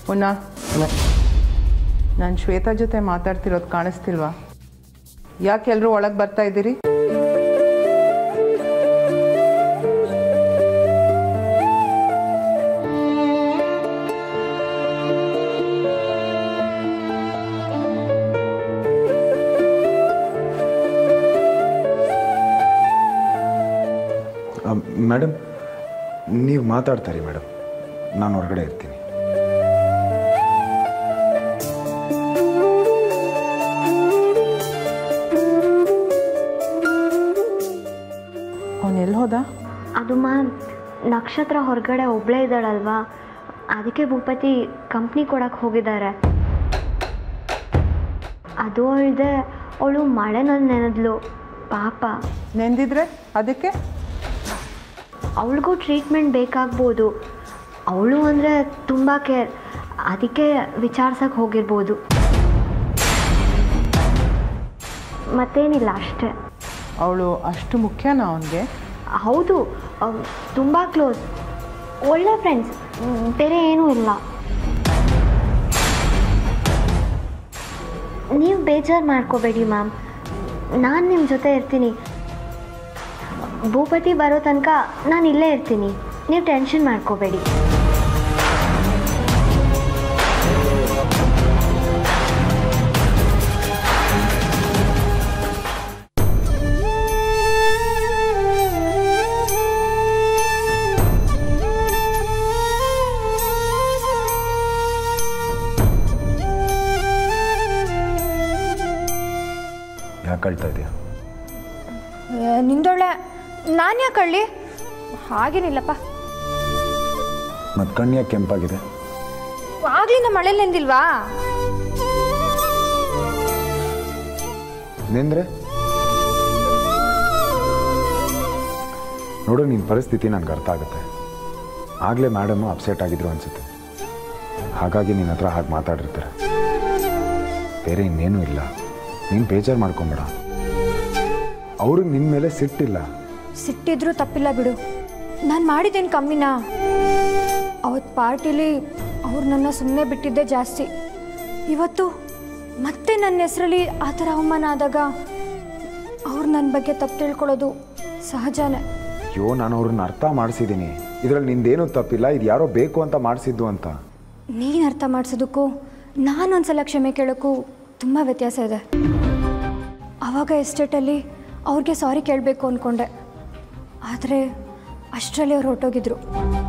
ಪುನಃ ನಾನು ಶ್ವೇತಾ ಜೊತೆ ಮಾತಾಡ್ತಿರೋದು ಕಾಣಿಸ್ತಿಲ್ವಾ ಯಾಕೆ ಎಲ್ಲರೂ ಒಳಗೆ ಬರ್ತಾ ಇದ್ದೀರಿ ಮೇಡಮ್ ನೀವು ಮಾತಾಡ್ತಾರೆ ಮೇಡಮ್ ನಾನು ಹೊರಗಡೆ ಇರ್ತೀನಿ ಅವನು ಎಲ್ಲಿ ಹೋದ ಅದು ಮ್ಯಾಮ್ ನಕ್ಷತ್ರ ಹೊರಗಡೆ ಒಬ್ಬಳೇ ಇದ್ದಾಳಲ್ವಾ ಅದಕ್ಕೆ ಭೂಪತಿ ಕಂಪ್ನಿ ಕೊಡಕ್ಕೆ ಹೋಗಿದ್ದಾರೆ ಅದು ಅಲ್ಲದೆ ಅವಳು ಮಳೆನಲ್ಲಿ ನೆನೆದ್ಲು ಪಾಪ ನೆಂದಿದ್ರೆ ಅದಕ್ಕೆ ಅವಳಿಗೂ ಟ್ರೀಟ್ಮೆಂಟ್ ಬೇಕಾಗ್ಬೋದು ಅವಳು ಅಂದರೆ ತುಂಬ ಕೇರ್ ಅದಕ್ಕೆ ವಿಚಾರ್ಸಕ್ಕೆ ಹೋಗಿರ್ಬೋದು ಮತ್ತೇನಿಲ್ಲ ಅಷ್ಟೇ ಅವಳು ಅಷ್ಟು ಮುಖ್ಯನಾ ಅವನಿಗೆ ಹೌದು ತುಂಬ ಕ್ಲೋಸ್ ಒಳ್ಳೆ ಫ್ರೆಂಡ್ಸ್ ಬೇರೆ ಏನೂ ಇಲ್ಲ ನೀವು ಬೇಜಾರು ಮಾಡ್ಕೋಬೇಡಿ ಮ್ಯಾಮ್ ನಾನು ನಿಮ್ಮ ಜೊತೆ ಇರ್ತೀನಿ ಭೂಪತಿ ಬರೋ ತನಕ ನಾನು ಇಲ್ಲೇ ಇರ್ತೀನಿ ನೀವು ಟೆನ್ಷನ್ ಮಾಡ್ಕೋಬೇಡಿ ಯಾಕೆ ಅಳ್ತಾ ಇದೆಯಾ ನಿಂದೊಳ್ಳೆ ನಾನು ಯಾಕೆ ಕಳ್ಳಿ ಹಾಗೇನಿಲ್ಲಪ್ಪ ಮತ್ತು ಕಣ್ಣು ಯಾಕೆ ಕೆಂಪಾಗಿದೆ ಆಗ್ಲಿಂದ ಮಳೇಲಿ ನೆಂದಿಲ್ವಾ ನೆಂದ್ರೆ ನೋಡು ನಿನ್ನ ಪರಿಸ್ಥಿತಿ ನನಗೆ ಅರ್ಥ ಆಗುತ್ತೆ ಆಗಲೇ ಮೇಡಮು ಅಪ್ಸೆಟ್ ಆಗಿದ್ರು ಅನಿಸುತ್ತೆ ಹಾಗಾಗಿ ನಿನ್ನ ಹತ್ರ ಹಾಗೆ ಮಾತಾಡಿರ್ತಾರೆ ಬೇರೆ ಇನ್ನೇನೂ ಇಲ್ಲ ನೀನು ಬೇಜಾರು ಮಾಡ್ಕೊಂಬೇಡ ಅವ್ರಿಗೆ ನಿನ್ನ ಮೇಲೆ ಸಿಟ್ಟಿಲ್ಲ ಸಿಟ್ಟಿದ್ರೂ ತಪ್ಪಿಲ್ಲ ಬಿಡು ನಾನು ಮಾಡಿದ್ದೇನು ಕಮ್ಮಿನಾ ಅವತ್ತು ಪಾರ್ಟಿಲಿ ಅವ್ರು ನನ್ನ ಸುಮ್ಮನೆ ಬಿಟ್ಟಿದ್ದೆ ಜಾಸ್ತಿ ಇವತ್ತು ಮತ್ತೆ ನನ್ನ ಹೆಸರಲ್ಲಿ ಆ ಥರ ಅವಮಾನ ಆದಾಗ ಅವ್ರು ನನ್ನ ಬಗ್ಗೆ ತಪ್ಪು ತಿಳ್ಕೊಳ್ಳೋದು ಸಹಜನೇ ಅಯ್ಯೋ ನಾನು ಅವ್ರನ್ನ ಅರ್ಥ ಮಾಡಿಸಿದ್ದೀನಿ ಇದರಲ್ಲಿ ನಿಂದೇನೂ ತಪ್ಪಿಲ್ಲ ಇದು ಯಾರೋ ಬೇಕು ಅಂತ ಮಾಡಿಸಿದ್ದು ಅಂತ ನೀನು ಅರ್ಥ ಮಾಡಿಸೋದಕ್ಕೂ ನಾನು ಒಂದ್ಸಲ ಕ್ಷಮೆ ಕೇಳೋಕ್ಕೂ ತುಂಬ ವ್ಯತ್ಯಾಸ ಇದೆ ಆವಾಗ ಎಸ್ಟೇಟಲ್ಲಿ ಅವ್ರಿಗೆ ಸಾರಿ ಕೇಳಬೇಕು ಅಂದ್ಕೊಂಡೆ ಆದರೆ ಅಷ್ಟರಲ್ಲಿ ಅವ್ರು ಹೊರಟೋಗಿದ್ರು